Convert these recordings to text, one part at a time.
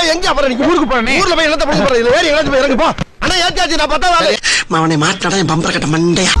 எங்க அப்புறம் நீங்க ஊருக்கு போறேன் ஊர்ல போய் என்னத்த பண்ண போறேன் இதுல வேற எங்கேயாச்சும் போய் இறங்கு போ அண்ணா ஏத்தாச்சு நான் பார்த்தா வேலை அவனை மாட்டாடா என் பம்பர கட்ட மண்டையா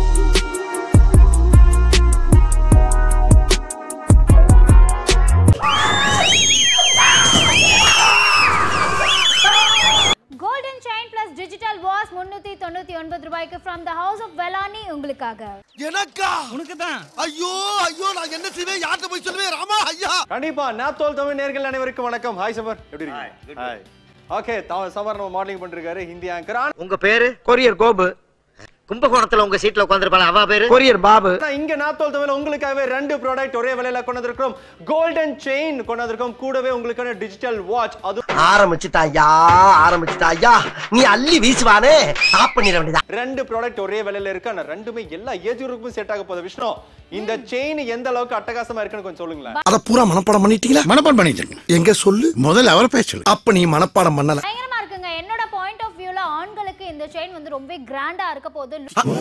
golden chain plus digital watch முன்னூத்தி தொண்ணூத்தி ஒன்பது ரூபாய்க்கு ஃப்ரம் த ஹவுஸ் ஆஃப் வெலானி உங்களுக்காக எனக்கா உனக்கு தான் ஐயோ ஐயோ நான் என்ன செய்வேன் யார்கிட்ட போய் சொல்லுவேன் ராமா ஐயா கண்டிப்பா நாத்தோல் தமிழ் நேர்கள் அனைவருக்கும் வணக்கம் ஹாய் சமர் எப்படி இருக்கீங்க ஹாய் ஓகே சமர் நம்ம மாடலிங் பண்ணிருக்காரு ஹிந்தி ஆங்கர் உங்க பேரு கொரியர் கோபு கும்பகோணத்துல உங்க சீட்ல உட்காந்துருப்பாங்க அவ பேரு கொரியர் பாபு ஆனா இங்க நாத்தோல் தமிழ் உங்களுக்காகவே ரெண்டு ப்ராடக்ட் ஒரே விலையில கொண்டு வந்திருக்கோம் கோல்டன் செயின் கொண்டு வந்திருக்கோம் கூடவே உங்களுக்கான டிஜிட்டல் வாட்ச் அது ஆரம்பிச்சுட்டாயா ஆரம்பிச்சுட்டாயா நீ அள்ளி வீசுவானே ஆப் பண்ணிட வேண்டியதா ரெண்டு ப்ராடக்ட் ஒரே விலையில இருக்கு ஆனா ரெண்டுமே எல்லா ஏஜ் குரூப்புக்கும் செட் ஆக போகுது விஷ்ணு இந்த செயின் எந்த அளவுக்கு அட்டகாசமா இருக்குன்னு கொஞ்சம் சொல்லுங்களேன் அத பூரா மனப்பாடம் பண்ணிட்டீங்களா மனப்பாடம் பண்ணிட்டு எங்க சொல்லு முதல்ல அவர் பேசல அப்ப நீ மனப்பாடம் பண்ணல பயங்கரமா இருக்குங்க என்னோட பாயிண்ட் ஆஃப் வியூல ஆண்களுக்கு இந்த செயின் வந்து ரொம்ப கிராண்டா இருக்க போகுது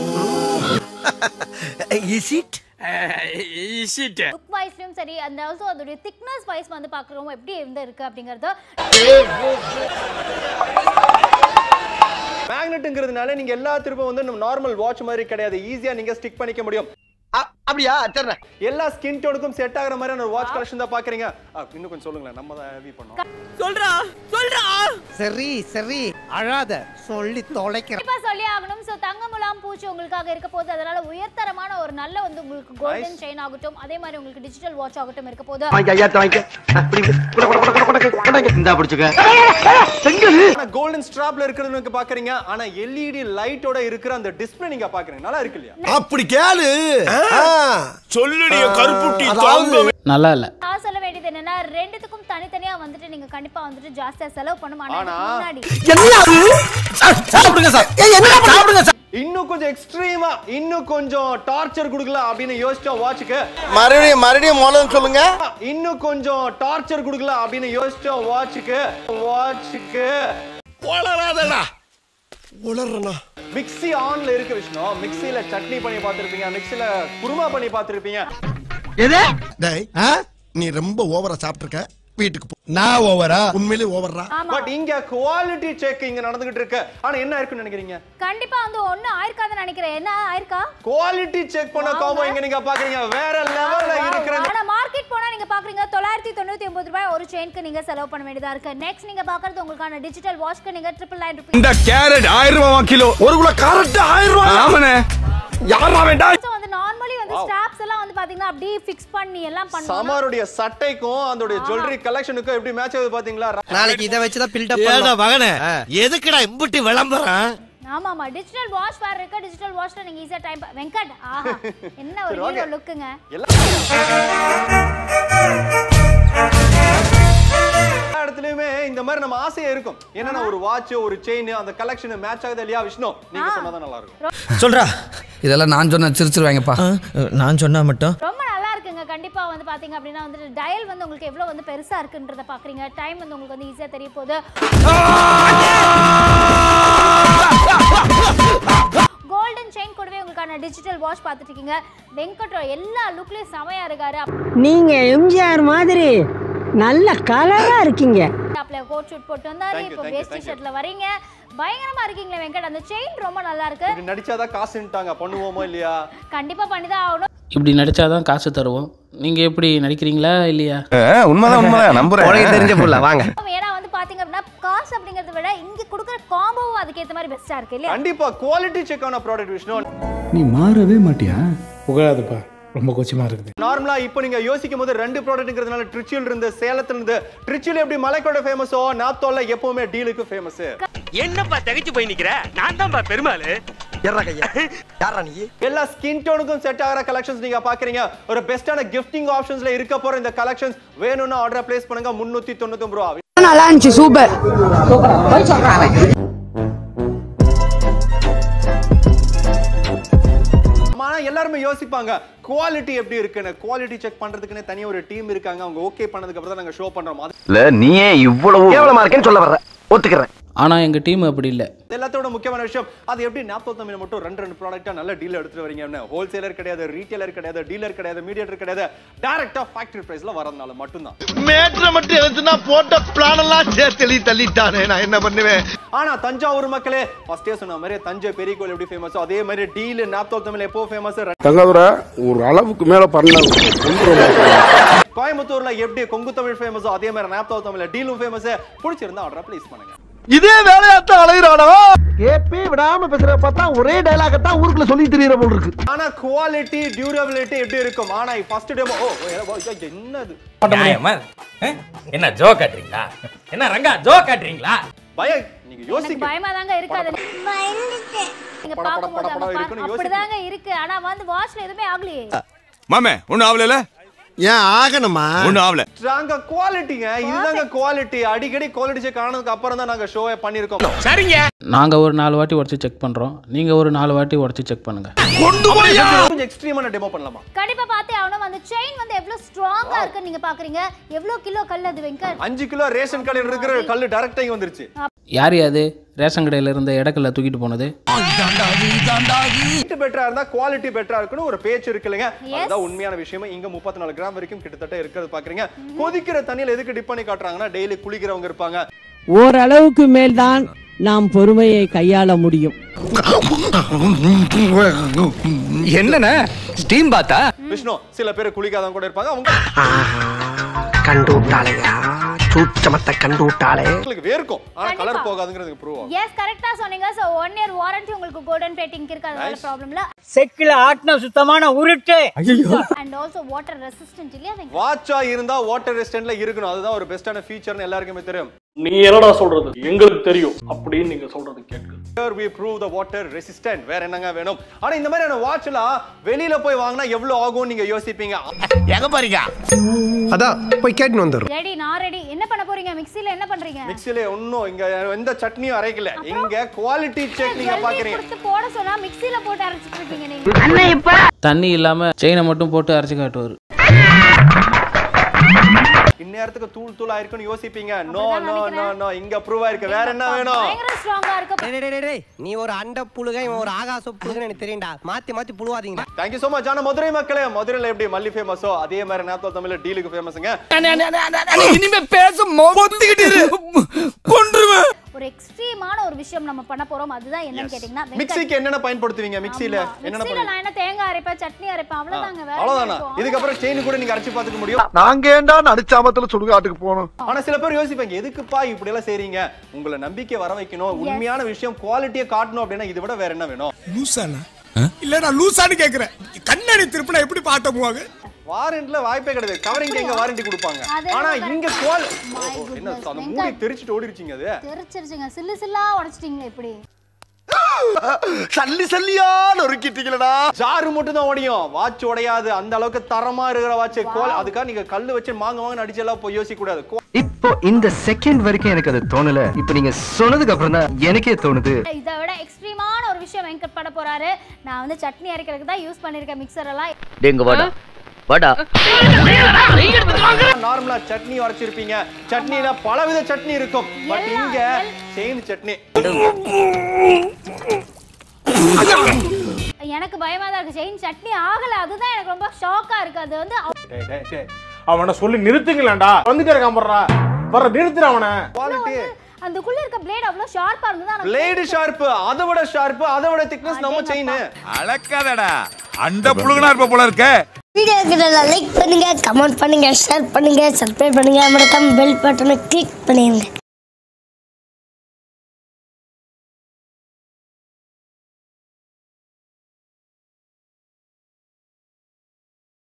இஸ் இட் லுக் வைஸ்லயும் சரி அண்ட் ஆல்சோ அதோட திக்னஸ் வைஸ் வந்து பாக்குறோம் எப்படி இருந்து இருக்கு அப்படிங்கறது மேக்னெட்டுங்கிறதுனால நீங்க எல்லா திருப்பும் வந்து நார்மல் வாட்ச் மாதிரி கிடையாது ஈஸியா நீங்க ஸ்டிக் பண்ணிக்க முடியும் அப்படியா சரி எல்லா ஸ்கின் டோனுக்கும் செட் ஆகுற மாதிரியான ஒரு வாட்ச் கலெக்ஷன் தான் பாக்குறீங்க ஆ, இன்னும் கொஞ்சம் சொல்லுங்களேன் நம்ம தான் ஹெவி பண்ணோம் சரி சரி அழாத சொல்லி தொலைக்கிற கண்டிப்பா சொல்லி ஆகணும் சோ தங்க முலாம் பூச்சி உங்களுக்காக இருக்க போகுது அதனால உயர்தரமான ஒரு நல்ல வந்து உங்களுக்கு கோல்டன் செயின் ஆகட்டும் அதே மாதிரி உங்களுக்கு டிஜிட்டல் வாட்ச் ஆகட்டும் இருக்க போகுது வாங்க ஐயா வாங்க இந்தா பிடிச்சுக்க ஆனா கோல்டன் ஸ்ட்ராப்ல இருக்கிறது பாக்குறீங்க ஆனா எல்இடி லைட்டோட இருக்கிற அந்த டிஸ்ப்ளே நீங்க பாக்குறீங்க நல்லா இருக்கு இல்லையா அப்படி கேளு சொல்லுடைய கருப்புட்டி அதாவது நல்லா இல்ல நான் சொல்ல வேண்டியது என்னன்னா ரெண்டுத்துக்கும் தனித்தனியா வந்துட்டு நீங்க கண்டிப்பா வந்துட்டு ஜாஸ்தியா செலவு பண்ணும் ஆனா ஆனா- இதுக்கு முன்னாடி சாப்பிடுங்க சார் சாப்பிடுங்க சார் இன்னும் கொஞ்சம் எக்ஸ்ட்ரீமா இன்னும் கொஞ்சம் டார்ச்சர் கொடுக்கலாம் அப்படின்னு யோசிச்சோம் வாட்சுக்கு மறுபடியும் மறுபடியும் முதல்ல சொல்லுங்க இன்னும் கொஞ்சம் டார்ச்சர் கொடுக்கலாம் அப்படின்னு யோசிச்சோம் வாட்சுக்கு வாட்சுக்கு உளறாதடா உளறனா மிக்ஸி ஆன்ல இருக்கு விஷ்ணு மிக்ஸில சட்னி பண்ணி பார்த்திருப்பீங்க மிக்ஸில குருமா பண்ணி பார்த்திருப்பீங்க டேய் நீ ரொம்ப ஓவரா சாப்பிட்டுருக்க வீட்டுக்கு போ நான் ஓவரா உண்மையிலே ஓவரா ஆமா பட் இங்க குவாலிட்டி செக் இங்க நடந்துகிட்டு இருக்கு ஆனா என்ன இருக்குன்னு நினைக்கிறீங்க கண்டிப்பா வந்து ஒண்ணு ஆயிருக்காதுன்னு நினைக்கிறேன் என்ன ஆயிருக்கா குவாலிட்டி செக் பண்ண காம்போ இங்க நீங்க பாக்குறீங்க வேற லெவல்ல இருக்கிற ஆனா மார்க்கெட் போனா நீங்க பாக்குறீங்க தொள்ளாயிரத்தி தொண்ணூத்தி ஒன்பது ரூபாய் ஒரு செயின்க்கு நீங்க செலவு பண்ண வேண்டியதா இருக்கு நெக்ஸ்ட் நீங்க பாக்குறது உங்களுக்கான டிஜிட்டல் வாட்ச்க்கு நீங்க ட்ரிபிள் நைன் ருபீஸ் இந்த கேரட் ஆயிரம் ரூபாய் கிலோ ஒரு கிலோ கரெக்ட் ஆயிரம் ரூபாய் ஆமாண்ணே யாரா வேண்டாம் வந்து நார்மலி வந்து ஸ்ட்ராப்ஸ் எல்லாம் வந்து பாத்தீங்கன்னா அப்படியே ஃபிக்ஸ் பண்ணி எல்லாம் பண்ணுவாங்க சமருடைய சட்டைக்கும் அதோட ஜுவல்லரி கலெக்ஷனுக்கும் எப்படி மேட்ச் ஆகுது பாத்தீங்களா நாளைக்கு இதை வச்சுதான் பில்டப் ஏடா மகனே எதுக்குடா இம்புட்டி விளம்பரம் ஆமா ஆமா டிஜிட்டல் வாட்ச் வேற இருக்கு டிஜிட்டல் வாட்ச்ல நீங்க ஈஸியா டைம் வெங்கட் ஆஹா என்ன ஒரு சரி, ஹீரோ okay. லுக்குங்க எல்லா இடத்துலயுமே இந்த மாதிரி நம்ம ஆசையா இருக்கும் என்னன்னா ஒரு வாட்ச் ஒரு செயின் அந்த கலெக்ஷன் மேட்ச் ஆகுது இல்லையா விஷ்ணு நீங்க சொன்னதான் நல்லா இருக்கும் சொல்றா இதெல்லாம் நான் சொன்ன சிரிச்சிருவாங்கப்பா நான் சொன்னா மட்டும் ரொம்ப நல்லா இருக்குங்க கண்டிப்பா வந்து பாத்தீங்க அப்படின்னா வந்து டயல் வந்து உங்களுக்கு எவ்வளவு வந்து பெருசா இருக்குன்றத பாக்குறீங்க டைம் வந்து உங்களுக்கு வந்து ஈஸியா தெரிய போகுது கோல்டன் செயின் கூடவே உங்களுக்கான டிஜிட்டல் வாட்ச் பார்த்துட்டு இருக்கீங்க வெங்கட்ரோ எல்லா லுக்லயும் செமையா இருக்காரு நீங்க எம்ஜிஆர் மாதிரி நல்ல கலரா இருக்கீங்க அப்பல கோட் ஷூட் போட்டு வந்தாரு Thank you, இப்போ thank you, waste thank you. ஷர்ட்ல வரீங்க பயங்கரமா இருக்கீங்களே வெங்கட் அந்த செயின் ரொம்ப நல்லா இருக்கு இப்படி நடிச்சாதான் காசுன்ட்டாங்க பண்ணுவோமோ இல்லையா கண்டிப்பா பண்ணிதான் ஆகணும் இப்படி நடிச்சாதான் காசு தருவோம் நீங்க எப்படி நடிக்கிறீங்களா இல்லையா உண்மைதான் உண்மைதான் நம்புறேன் தெரிஞ்ச புள்ள வாங்க ஏன்னா வந்து பாத்தீங்க அப்படின்னா காசு அப்படிங்கறத விட இங்க கொடுக்குற காம்போவும் அதுக்கேத்த மாதிரி பெஸ்டா இருக்கு இல்லையா கண்டிப்பா குவாலிட்டி செக் ஆன ப்ராடக்ட் விஷ்ணு நீ மாறவே மாட்டியா புகழாதுப்பா ரொம்ப கொச்சமா இருக்குது நார்மலா இப்போ நீங்க யோசிக்கும் போது ரெண்டு ப்ராடக்ட்ங்கிறதுனால ட்ரிச்சியில் இருந்து சேலத்துல இருந்து ட்ரிச்சியில் எப்படி மலைக்கோட ஃபேமஸோ நாத்தோல எப்பவுமே டீலுக்கு ஃபேமஸ் என்னப்பா தகைச்சு போய் நிக்கிற நான் தான்ப்பா பெருமாள் ஏறா கையா யாரா நீ எல்லா ஸ்கின் டோனுக்கும் செட் ஆகிற கலெக்ஷன்ஸ் நீங்க பாக்குறீங்க ஒரு பெஸ்டான கிஃப்டிங் ஆப்ஷன்ஸ்ல இருக்க போற இந்த கலெக்ஷன்ஸ் வேணும்னா ஆர்டர் பிளேஸ் பண்ணுங்க முன்னூத்தி தொண்ணூத்தி ரூபா நல்லா இருந்துச்சு சூப்பர் ஆனா எல்லாருமே யோசிப்பாங்க குவாலிட்டி எப்படி இருக்குன்னு குவாலிட்டி செக் பண்றதுக்குன்னு தனியா ஒரு டீம் இருக்காங்க அவங்க ஓகே பண்ணதுக்கு அப்புறம் தான் நாங்க ஷோ பண்றோம் அது இல்ல நீயே இவ்வளவு கேவலமா இருக்கேன்னு சொல்ல வர்ற ஒத்துக்கிறேன் ஆனால் எங்கள் டீம் அப்படி இல்லை எல்லாத்தோட முக்கியமான விஷயம் அது எப்படி நாற்பது தமிழ் மட்டும் ரெண்டு ரெண்டு ப்ராடக்ட்டா நல்ல டீல் எடுத்துட்டு வரீங்க ஹோல்சேலர் கிடையாது ரீட்டைலர் கிடையாது டீலர் கிடையாது மீடியேட்டர் கிடையாது டைரக்டா ஃபேக்டரி பிரைஸ்ல வரதுனால மட்டும்தான் மேட்ர மட்டும் எழுத்துனா போட்ட பிளான் எல்லாம் சேர்த்து தள்ளிட்டானே நான் என்ன பண்ணுவேன் ஆனா தஞ்சாவூர் மக்களே ஃபர்ஸ்டே சொன்ன மாதிரி தஞ்சை பெரிய கோயில் எப்படி ஃபேமஸ் அதே மாதிரி டீல் நாப்தோல் தமிழ் எப்போ ஃபேமஸ் தங்கதுரை ஒரு அளவுக்கு மேல பண்ண கோயம்புத்தூர்ல எப்படி கொங்கு தமிழ் ஃபேமஸ் அதே மாதிரி நாப்தோல் தமிழ்ல டீலும் ஃபேமஸ் பிடிச்சிருந்தா ஆர்டர் ப்ளேஸ் பண்ணுங்க இதே வேலையாத்தான் அலைகிறானா கேப்பே விடாம பேசுற பார்த்தா ஒரே டைலாக தான் ஊருக்குள்ள சொல்லி தெரியற போல் இருக்கு ஆனா குவாலிட்டி டியூரபிலிட்டி எப்படி இருக்கும் ஆனா ஃபர்ஸ்ட் டே ஓ ஓ, ஓ, என்னது என்ன ஜோ காட்டுறீங்களா என்ன ரங்கா ஜோ காட்டுறீங்களா பய நீங்க எனக்கு யோசிக்க பயமா தாங்க இருக்காது நீங்க பட, பட, பாக்கும்போது பட, பட அங்க இருக்குன்னு பாரு- அப்படிதாங்க இருக்கு ஆனா வந்து வாட்ச்ல எதுவுமே ஆகலையே மாமே ஒண்ணு ஆவல ஏன் ஆகணுமா ஒண்ணு ஆவல நாங்க குவாலிட்டிங்க இதுதாங்க குவாலிட்டி அடிக்கடி குவாலிட்டி செக் ஆனதுக்கு அப்புறம் தான் நாங்க ஷோவே பண்ணிருக்கோம் சரிங்க நாங்கள் ஒரு நாலு வாட்டி உடச்சி செக் பண்ணுறோம் நீங்கள் ஒரு நாலு வாட்டி உடச்சி செக் பண்ணுங்கள் கொஞ்சம் எக்ஸ்ட்ரீமான டெமோ பண்ணலாமா கண்டிப்பா பார்த்தே ஆகணும் அந்த செயின் வந்து எவ்வளவு ஸ்ட்ராங்கா இருக்குன்னு நீங்க பாக்குறீங்க எவ்வளவு கிலோ கல் அது வெங்கட் அஞ்சு கிலோ ரேஷன் கடையில் இருக்கிற கல்லு டைரக்டா இங்க வந்துருச்சு யார் யாது ரேஷன் கடையில் இருந்த இடக்கல்ல தூக்கிட்டு போனது ஹீட் பெட்டரா இருந்தா குவாலிட்டி பெட்டரா இருக்குன்னு ஒரு பேச்சு இருக்கு இல்லைங்க அதுதான் உண்மையான விஷயம் இங்க முப்பத்தி நாலு கிராம் வரைக்கும் கிட்டத்தட்ட இருக்கிறது பாக்குறீங்க கொதிக்கிற தண்ணியில எதுக்கு டிப் பண்ணி காட்டுறாங்கன்னா டெய்லி குளிக்கிறவங்க இருப்பாங்க ஓரளவுக்கு மேல்தான் நாம் பொறுமையை கையாள முடியும் என்னண்ணே ஸ்டீம் பாத்தா விஷ்ணு சில பேர் குளிக்காதவங்க கூட இருப்பாங்க அவங்க கண்டு விட்டாளையா சூச்சமத்தை கண்டு விட்டாளே அவங்களுக்கு வேர்க்கும் ஆனா கண்டிப்பா. கலர் போகாதுங்கிறது ப்ரூவ் ஆகும் எஸ் கரெக்டா சொன்னீங்க சோ ஒன் இயர் வாரண்டி உங்களுக்கு கோல்டன் பேட்டிங் இருக்கு அதனால Nice. ப்ராப்ளம் இல்ல செக்கில ஆட்டின சுத்தமான உருட்டு அண்ட் ஆல்சோ வாட்டர் ரெசிஸ்டன்ட் இல்லையா வெங்கட் வாட்சா இருந்தா வாட்டர் ரெசிஸ்டன்ட்ல இருக்கணும் அதுதான் ஒரு பெஸ்டான ஃபீச்சர்னு எல்லாருக்குமே தெரியும் நீ என்னடா சொல்றது எங்களுக்கு தெரியும் அப்படின்னு நீங்க சொல்றது கேட்கு Here we prove the water resistant வேற என்னங்க வேணும் ஆனா இந்த மாதிரியான வாட்ச்லாம் வெளியில போய் வாங்கினா எவ்வளவு ஆகும் நீங்க யோசிப்பீங்க எங்க பாருங்க அதான் போய் கேட்டு வந்துடுறோம் ரெடி நான் ரெடி என்ன பண்ண போறீங்க மிக்ஸில என்ன பண்றீங்க மிக்ஸில ஒன்னும் இங்க எந்த சட்னியும் அரைக்கல இங்க குவாலிட்டி செக் நீங்க ஜல்லி பாக்குறீங்க கொடுத்து போட சொன்னா மிக்ஸில போட்டு அரைச்சிட்டு இருக்கீங்க நீங்க தண்ணி இல்லாமல் செயினை மட்டும் போட்டு அரைச்சி காட்டுவார் இந்நேரத்துக்கு தூள் தூள் ஆயிருக்குன்னு யோசிப்பீங்க நோ அப்படிதான் நோ நோ நினைக்கிறேன். நோ இங்க ப்ரூவ் ஆயிருக்கு வேற என்ன வேணும் பயங்கர ஸ்ட்ராங்கா இருக்கு நீ ஒரு அண்ட புழுக இவன் ஒரு ஆகாச புழுகன்னு எனக்கு தெரியும்டா மாத்தி மாத்தி புழுவாதீங்கடா தேங்க்யூ சோ மச் ஆனா மதுரை மக்களே மதுரையில எப்படி மல்லி ஃபேமஸோ அதே மாதிரி நேத்தோ தமிழ்ல டீலுக்கு ஃபேமஸுங்க இனிமே பேச கொன்றுவேன் ஒரு எக்ஸ்ட்ரீமான ஒரு விஷயம் நம்ம பண்ண போறோம் அதுதான் என்னன்னு கேட்டீங்கன்னா வெங்கட். மிக்ஸிக்கு என்னென்ன பயன்படுத்துவீங்க மிக்ஸில ஆமா. என்னென்ன மிக்ஸில நான் என்ன தேங்காய் அரைப்பேன் சட்னி அரைப்பேன் அவ்வளவுதாங்க வேற என்ன அவ்வளவுதானா இருக்கும்? இதுக்கப்புறம் செயின் கூட நீங்க அரைச்சு பார்த்துக்க முடியும் நாங்க ஏண்டா நடிச்சாமத்துல சுடுகாட்டுக்கு போனோம் ஆனா சில பேர் யோசிப்பாங்க எதுக்குப்பா இப்படி எல்லாம் செய்றீங்க உங்களை நம்பிக்கை வர வைக்கணும் உண்மையான விஷயம் குவாலிட்டியை காட்டணும் அப்படின்னா இதை விட வேற என்ன வேணும் லூசானா இல்ல நான் லூசான்னு கேக்குறேன் கண்ணாடி திருப்பினா எப்படி பாட்ட போவாங்க வாரண்ட்ல வாய்ப்பே கிடையாது கவரிங் எங்க வாரண்டி கொடுப்பாங்க அதெல்லாம் ஆனா correct. இங்க குவால் My என்ன goodness, அந்த வெங்கட். மூடி தெரிச்சிட்டு ஓடிருச்சீங்க அது தெரிச்சிருச்சுங்க சில்லு சில்லா உடைச்சிட்டீங்களே இப்படி சல்லி சல்லியா நொறுக்கிட்டீங்களடா ஜாரு மட்டும் தான் உடையும் வாட்ச் உடையாது அந்த அளவுக்கு தரமா இருக்கிற வாட்ச் குவால் அதுக்காக நீங்க கல்லு வச்சு மாங்க வாங்க அடிச்சு எல்லாம் போய் யோசிக்க கூடாது Qua- இப்போ இந்த செகண்ட் வரைக்கும் எனக்கு அது தோணல இப்போ நீங்க சொன்னதுக்கு அப்புறம் தான் எனக்கே தோணுது இதை விட எக்ஸ்ட்ரீமான ஒரு விஷயம் வெங்கட் பட போறாரு நான் வந்து சட்னி அரைக்கிறதுக்கு தான் யூஸ் பண்ணிருக்கேன் மிக்சர் எல்லாம் டேங்க வாடா வாடா நார்மலா சட்னி உரைச்சிருப்பீங்க சட்னில பலவித சட்னி இருக்கும் பட் எல்லாம், இங்க எல்- செயின் சட்னி எனக்கு பயமா தான் இருக்கு செயின் சட்னி ஆகல அதுதான் எனக்கு ரொம்ப ஷாக்கா இருக்கு அது வந்து அவ்- அவனை சொல்லி நிறுத்துங்களேன்டா வந்துட்டு இருக்கான் போடுறா வர நிறுத்துற அவனை குவாலிட்டி அதுக்குள்ள இருக்க பிளேட் அவ்வளவு ஷார்ப்பா இருந்தது ஆனா பிளேடு ஷார்ப் அதை விட ஷார்ப் அதை விட திக்னஸ் நம்ம செயின் அளக்காதடா அண்ட புழுகனா இருப்ப போல இருக்க வீடியோக்கு லைக் பண்ணுங்க கமெண்ட் பண்ணுங்க ஷேர் பண்ணுங்க சப்ஸ்கிரைப் பண்ணுங்க மறக்காம பெல் பட்டனை கிளிக் பண்ணிடுங்க